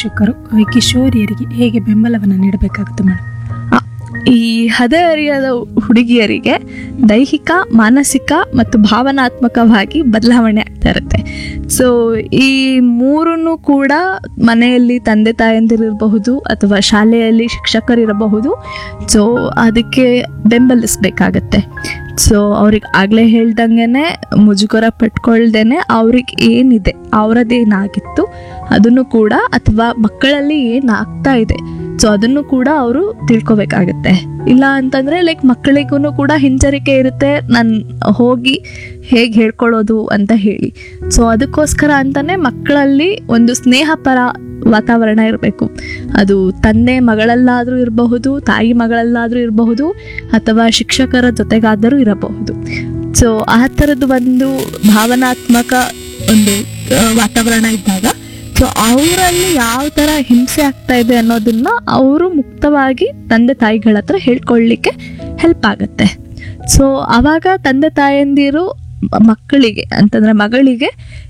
ಪೋಷಕರು ಈ ಕಿಶೋರಿಯರಿಗೆ ಹೇಗೆ ಬೆಂಬಲವನ್ನು ನೀಡಬೇಕಾಗುತ್ತೆ ಮೇಡಮ್ ಆ, ಈ ಹದಿಹರೆಯದ ಹುಡುಗಿಯರಿಗೆ ದೈಹಿಕ ಮಾನಸಿಕ ಮತ್ತು ಭಾವನಾತ್ಮಕವಾಗಿ ಬದಲಾವಣೆ ಆಗ್ತಾ ಇರುತ್ತೆ ಸೊ ಈ ಮೂರನ್ನು ಕೂಡ ಮನೆಯಲ್ಲಿ ತಂದೆ ತಾಯಂದಿರಿರಬಹುದು ಅಥವಾ ಶಾಲೆಯಲ್ಲಿ ಶಿಕ್ಷಕರಿರಬಹುದು ಸೊ ಅದಕ್ಕೆ ಬೆಂಬಲಿಸ್ಬೇಕಾಗತ್ತೆ ಸೊ ಅವ್ರಿಗೆ ಆಗಲೇ ಹೇಳ್ದಂಗೆ ಮುಜುಗರ ಪಟ್ಕೊಳ್ದೇನೆ ಅವ್ರಿಗೆ ಏನಿದೆ ಅವರದ್ದೇನಾಗಿತ್ತು ಅದನ್ನು ಕೂಡ ಅಥವಾ ಮಕ್ಕಳಲ್ಲಿ ಏನಾಗ್ತಾ ಇದೆ ಸೊ ಅದನ್ನು ಕೂಡ ಅವರು ತಿಳ್ಕೊಬೇಕಾಗತ್ತೆ ಇಲ್ಲ ಅಂತಂದ್ರೆ ಲೈಕ್ ಮಕ್ಕಳಿಗೂ ಕೂಡ ಹಿಂಜರಿಕೆ ಇರುತ್ತೆ ನಾನು ಹೋಗಿ ಹೇಗೆ ಹೇಳ್ಕೊಳ್ಳೋದು ಅಂತ ಹೇಳಿ ಸೊ ಅದಕ್ಕೋಸ್ಕರ ಅಂತಾನೆ ಮಕ್ಕಳಲ್ಲಿ ಒಂದು ಸ್ನೇಹಪರ ವಾತಾವರಣ ಇರಬೇಕು ಅದು ತಂದೆ ಮಗಳಲ್ಲಾದರೂ ಇರಬಹುದು ತಾಯಿ ಮಗಳಲ್ಲಾದರೂ ಇರಬಹುದು ಅಥವಾ ಶಿಕ್ಷಕರ ಜೊತೆಗಾದರೂ ಇರಬಹುದು ಸೊ ಆ ಥರದ್ದು ಒಂದು ಭಾವನಾತ್ಮಕ ಒಂದು ಆ, ವಾತಾವರಣ ಇದ್ದಾಗ ಸೊ ಅವರಲ್ಲಿ ಯಾವ ಥರ ಹಿಂಸೆ ಆಗ್ತಾ ಇದೆ ಅನ್ನೋದನ್ನ ಅವರು ಮುಕ್ತವಾಗಿ ತಂದೆ ತಾಯಿಗಳ ಹತ್ರ ಹೇಳ್ಕೊಳ್ಳಿಕ್ಕೆ ಹೆಲ್ಪ್ ಆಗುತ್ತೆ ಸೊ ಆವಾಗ ತಂದೆ ತಾಯಂದಿರು ಮ- ಮಕ್ಕಳಿಗೆ ಅಂತಂದ್ರೆ ಮಗಳಿಗೆ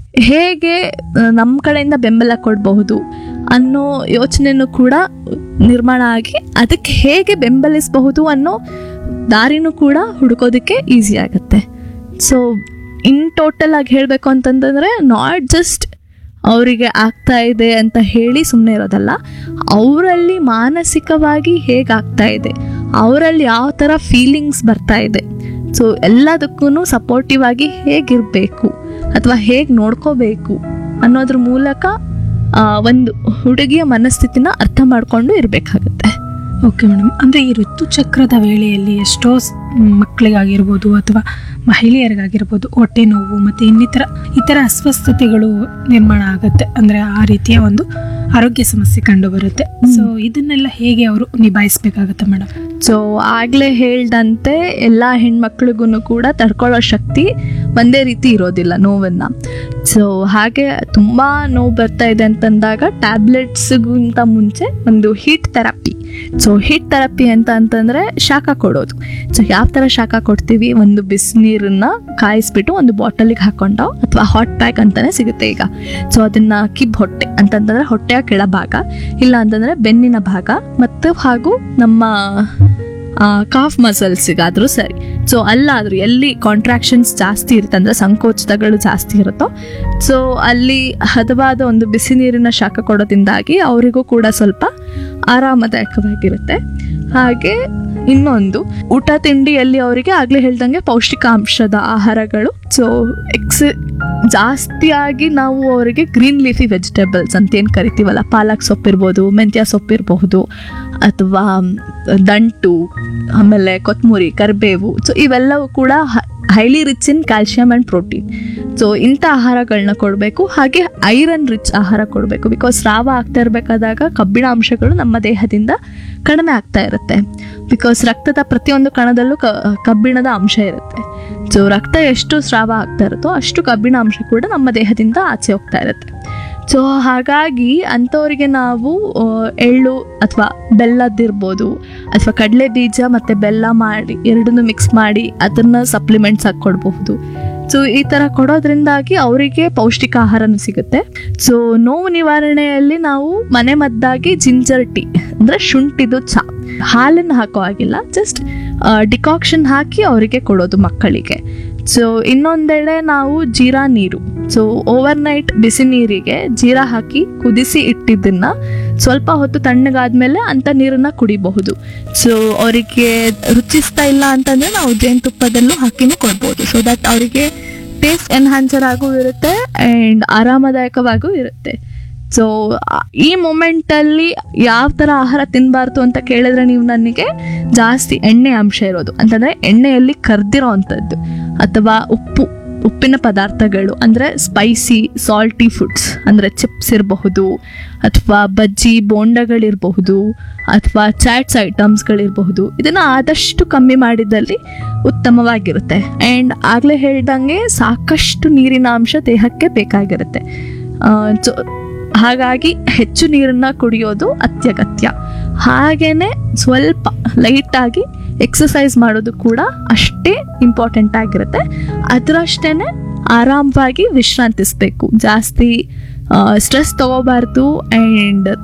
ಹೇಗೆ ನಮ್ಮ ಕಡೆಯಿಂದ ಬೆಂಬಲ ಕೊಡಬಹುದು ಅನ್ನೋ ಯೋಚನೆನೂ ಕೂಡ ನಿರ್ಮಾಣ ಆಗಿ ಅದಕ್ಕೆ ಹೇಗೆ ಬೆಂಬಲಿಸಬಹುದು ಅನ್ನೋ ದಾರಿನೂ ಕೂಡ ಹುಡುಕೋದಕ್ಕೆ ಈಸಿ ಆಗುತ್ತೆ ಸೊ ಇನ್ ಟೋಟಲ್ ಆಗಿ ಹೇಳಬೇಕು ಅಂತಂತಂದ್ರೆ ನಾಟ್ ಜಸ್ಟ್ ಅವರಿಗೆ ಆಗ್ತಾ ಇದೆ ಅಂತ ಹೇಳಿ ಸುಮ್ಮನೆ ಇರೋದಲ್ಲ ಅವರಲ್ಲಿ ಮಾನಸಿಕವಾಗಿ ಹೇಗಾಗ್ತಾ ಇದೆ ಅವರಲ್ಲಿ ಯಾವ ಥರ ಫೀಲಿಂಗ್ಸ್ ಬರ್ತಾ ಇದೆ ಸೊ ಎಲ್ಲದಕ್ಕೂ ಸಪೋರ್ಟಿವ್ ಆಗಿ ಹೇಗಿರಬೇಕು ಅಥವಾ ಹೇಗೆ ನೋಡ್ಕೋಬೇಕು ಅನ್ನೋದ್ರ ಮೂಲಕ ಆ, ಒಂದು ಹುಡುಗಿಯ ಮನಸ್ಥಿತಿನ ಅರ್ಥ ಮಾಡ್ಕೊಂಡು ಇರಬೇಕಾಗುತ್ತೆ ಓಕೆ ಮೇಡಮ್ ಅಂದರೆ ಈ ಋತುಚಕ್ರದ ವೇಳೆಯಲ್ಲಿ ಎಷ್ಟೋ ಸ್- ಮಕ್ಕಳಿಗಾಗಿರ್ಬೋದು ಅಥವಾ ಮಹಿಳೆಯರಿಗಾಗಿರ್ಬೋದು ಹೊಟ್ಟೆ ನೋವು ಮತ್ತು ಇನ್ನಿತರ ಇತರ ಅಸ್ವಸ್ಥತೆಗಳು ನಿರ್ಮಾಣ ಆಗುತ್ತೆ ಅಂದರೆ ಆ ರೀತಿಯ ಒಂದು ಆರೋಗ್ಯ ಸಮಸ್ಯೆ ಕಂಡು ಬರುತ್ತೆ ಸೊ ಇದನ್ನೆಲ್ಲ ಹೇಗೆ ಅವರು ನಿಭಾಯಿಸ್ಬೇಕಾಗತ್ತೆ ಮೇಡಮ್ ಸೊ ಆಗಲೇ ಹೇಳ್ದಂತೆ ಎಲ್ಲ ಹೆಣ್ಮಕ್ಳಿಗೂ ಕೂಡ ತಡ್ಕೊಳ್ಳೋ ಶಕ್ತಿ ಒಂದೇ ರೀತಿ ಇರೋದಿಲ್ಲ ನೋವನ್ನ ಸೊ ಹಾಗೆ ತುಂಬ ನೋವು ಬರ್ತಾ ಇದೆ ಅಂತಂದಾಗ ಟ್ಯಾಬ್ಲೆಟ್ಸ್ಗಿಂತ ಮುಂಚೆ ಒಂದು heat therapy so heat therapy ಅಂತ ಅಂತಂದರೆ ಶಾಖ ಕೊಡೋದು ಸೊ ಯಾವ ಥರ ಶಾಖ ಕೊಡ್ತೀವಿ ಒಂದು ಬಿಸಿನೀರನ್ನ ಕಾಯಿಸ್ಬಿಟ್ಟು ಒಂದು ಬಾಟಲಿಗೆ ಹಾಕೊಂಡು ಅಥವಾ ಹಾಟ್ ಪ್ಯಾಕ್ ಅಂತಾನೆ ಸಿಗುತ್ತೆ ಈಗ ಸೊ ಅದನ್ನ ಕಿಬ್ ಹೊಟ್ಟೆ ಅಂತಂತಂದ್ರೆ ಹೊಟ್ಟೆಯ ಕೆಳಭಾಗ ಇಲ್ಲ ಅಂತಂದ್ರೆ ಬೆನ್ನಿನ ಭಾಗ ಮತ್ತು ಹಾಗೂ ನಮ್ಮ ಕಾಫ್ ಮಸಲ್ಸಿಗಾದ್ರೂ ಸರಿ ಸೊ ಅಲ್ಲಾದ್ರೂ ಎಲ್ಲಿ ಕಾಂಟ್ರಾಕ್ಷನ್ಸ್ ಜಾಸ್ತಿ ಇರುತ್ತೆ ಅಂದರೆ ಸಂಕೋಚನಗಳು ಜಾಸ್ತಿ ಇರುತ್ತೋ ಸೊ ಅಲ್ಲಿ ಹದವಾದ ಒಂದು ಬಿಸಿ ನೀರಿನ ಶಾಖ ಕೊಡೋದ್ರಿಂದಾಗಿ ಅವರಿಗೂ ಕೂಡ ಸ್ವಲ್ಪ ಆರಾಮದಾಯಕವಾಗಿರುತ್ತೆ ಹಾಗೆ ಇನ್ನೊಂದು ಊಟ ತಿಂಡಿಯಲ್ಲಿ ಅವರಿಗೆ ಆಗಲೇ ಹೇಳ್ದಂಗೆ ಪೌಷ್ಟಿಕಾಂಶದ ಆಹಾರಗಳು ಸೊ ಎಕ್ಸ್ ಜಾಸ್ತಿಯಾಗಿ ನಾವು ಅವರಿಗೆ ಗ್ರೀನ್ ಲೀಫಿ ವೆಜಿಟೇಬಲ್ಸ್ ಅಂತ ಏನು ಕರಿತೀವಲ್ಲ ಪಾಲಕ್ ಸೊಪ್ಪಿರ್ಬೋದು ಮೆಂತ್ಯ ಸೊಪ್ಪಿರಬಹುದು ಅಥವಾ ದಂಟು ಆಮೇಲೆ ಕೊತ್ತಂಬರಿ ಕರಿಬೇವು ಸೊ ಇವೆಲ್ಲವೂ ಕೂಡ highly rich in calcium and protein so ಇಂಥ ಆಹಾರಗಳನ್ನ ಕೊಡಬೇಕು ಹಾಗೆ ಐರನ್ ರಿಚ್ ಆಹಾರ ಕೊಡಬೇಕು ಬಿಕಾಸ್ ಸ್ರಾವ ಆಗ್ತಾ ಇರಬೇಕಾದಾಗ ಕಬ್ಬಿಣ ಅಂಶಗಳು ನಮ್ಮ ದೇಹದಿಂದ ಕಡಿಮೆ ಆಗ್ತಾ ಇರುತ್ತೆ ಬಿಕಾಸ್ ರಕ್ತದ ಪ್ರತಿಯೊಂದು ಕಣದಲ್ಲೂ ಕ ಕಬ್ಬಿಣದ ಅಂಶ ಇರುತ್ತೆ ಸೊ ರಕ್ತ ಎಷ್ಟು ಸ್ರಾವ ಆಗ್ತಾ ಇರುತ್ತೋ ಅಷ್ಟು ಕಬ್ಬಿಣ ಅಂಶ ಕೂಡ ನಮ್ಮ ದೇಹದಿಂದ ಆಚೆ ಹೋಗ್ತಾ ಇರುತ್ತೆ ಸೊ ಹಾಗಾಗಿ ಅಂಥವರಿಗೆ ನಾವು ಆ, ಎಳ್ಳು ಅಥವಾ ಬೆಲ್ಲದಿರ್ಬೋದು ಅಥವಾ ಕಡಲೆ ಬೀಜ ಮತ್ತು ಬೆಲ್ಲ ಮಾಡಿ ಎರಡನ್ನೂ ಮಿಕ್ಸ್ ಮಾಡಿ ಅದನ್ನು ಸಪ್ಲಿಮೆಂಟ್ಸ್ ಆಗಿ ಕೊಡಬಹುದು ಸೊ ಈ ಥರ ಕೊಡೋದ್ರಿಂದಾಗಿ ಅವರಿಗೆ ಪೌಷ್ಟಿಕ ಆಹಾರನೂ ಸಿಗುತ್ತೆ ಸೊ ನೋವು ನಿವಾರಣೆಯಲ್ಲಿ ನಾವು ಮನೆ ಮದ್ದಾಗಿ ಜಿಂಜರ್ ಟೀ ಅಂದರೆ ಶುಂಠಿದು ಚಾ ಹಾಲನ್ನು ಹಾಕೋ ಹಾಗಿಲ್ಲ ಜಸ್ಟ್ ಡಿಕಾಕ್ಷನ್ ಹಾಕಿ ಅವರಿಗೆ ಕೊಡೋದು ಮಕ್ಕಳಿಗೆ ಸೊ ಇನ್ನೊಂದೆಡೆ ನಾವು ಜೀರಾ ನೀರು ಸೊ ಓವರ್ ನೈಟ್ ಬಿಸಿ ನೀರಿಗೆ ಜೀರಾ ಹಾಕಿ ಕುದಿಸಿ ಇಟ್ಟಿದ್ದನ್ನ ಸ್ವಲ್ಪ ಹೊತ್ತು ತಣ್ಣಗಾದ್ಮೇಲೆ ಅಂತ ನೀರನ್ನ ಕುಡಿಬಹುದು ಸೊ ಅವರಿಗೆ ರುಚಿಸ್ತಾ ಇಲ್ಲ ಅಂತಂದ್ರೆ ನಾವು ಜೇನುತುಪ್ಪದಲ್ಲೂ ಹಾಕಿನೂ ಕೊಡ್ಬೋದು ಸೊ ದಟ್ ಅವರಿಗೆ ಟೇಸ್ಟ್ ಎನ್ಹಾನ್ಸರ್ ಆಗೂ ಇರುತ್ತೆ ಆ್ಯಂಡ್ ಆರಾಮದಾಯಕವಾಗೂ ಇರುತ್ತೆ ಸೊ ಈ ಮೊಮೆಂಟಲ್ಲಿ ಯಾವ ಥರ ಆಹಾರ ತಿನ್ನಬಾರ್ದು ಅಂತ ಕೇಳಿದ್ರೆ ನೀವು ನನಗೆ ಜಾಸ್ತಿ ಎಣ್ಣೆ ಅಂಶ ಇರೋದು ಅಂತಂದರೆ ಎಣ್ಣೆಯಲ್ಲಿ ಕರ್ದಿರೋ ಅಂಥದ್ದು ಅಥವಾ ಉಪ್ಪು ಉಪ್ಪಿನ ಪದಾರ್ಥಗಳು ಅಂದರೆ ಸ್ಪೈಸಿ ಸಾಲ್ಟಿ ಫುಡ್ಸ್ ಅಂದರೆ ಚಿಪ್ಸ್ ಇರಬಹುದು ಅಥವಾ ಬಜ್ಜಿ ಬೋಂಡಗಳಿರಬಹುದು ಅಥವಾ ಚಾಟ್ಸ್ ಐಟಮ್ಸ್ಗಳಿರಬಹುದು ಇದನ್ನು ಆದಷ್ಟು ಕಮ್ಮಿ ಮಾಡಿದಲ್ಲಿ ಉತ್ತಮವಾಗಿರುತ್ತೆ ಆ್ಯಂಡ್ ಆಗಲೇ ಹೇಳ್ದಂಗೆ ಸಾಕಷ್ಟು ನೀರಿನ ಅಂಶ ದೇಹಕ್ಕೆ ಬೇಕಾಗಿರುತ್ತೆ ಆ, ಸೊ ಹಾಗಾಗಿ ಹೆಚ್ಚು ನೀರನ್ನ ಕುಡಿಯೋದು ಅತ್ಯಗತ್ಯ ಹಾಗೇನೆ ಸ್ವಲ್ಪ ಲೈಟಾಗಿ ಎಕ್ಸಸೈಸ್ ಮಾಡೋದು ಕೂಡ ಅಷ್ಟೇ ಇಂಪಾರ್ಟೆಂಟ್ ಆಗಿರುತ್ತೆ ಅದರಷ್ಟೇ ಆರಾಮವಾಗಿ ವಿಶ್ರಾಂತಿಸ್ಬೇಕು ಜಾಸ್ತಿ ಸ್ಟ್ರೆಸ್ ತಗೋಬಾರ್ದು ಆ್ಯಂಡ್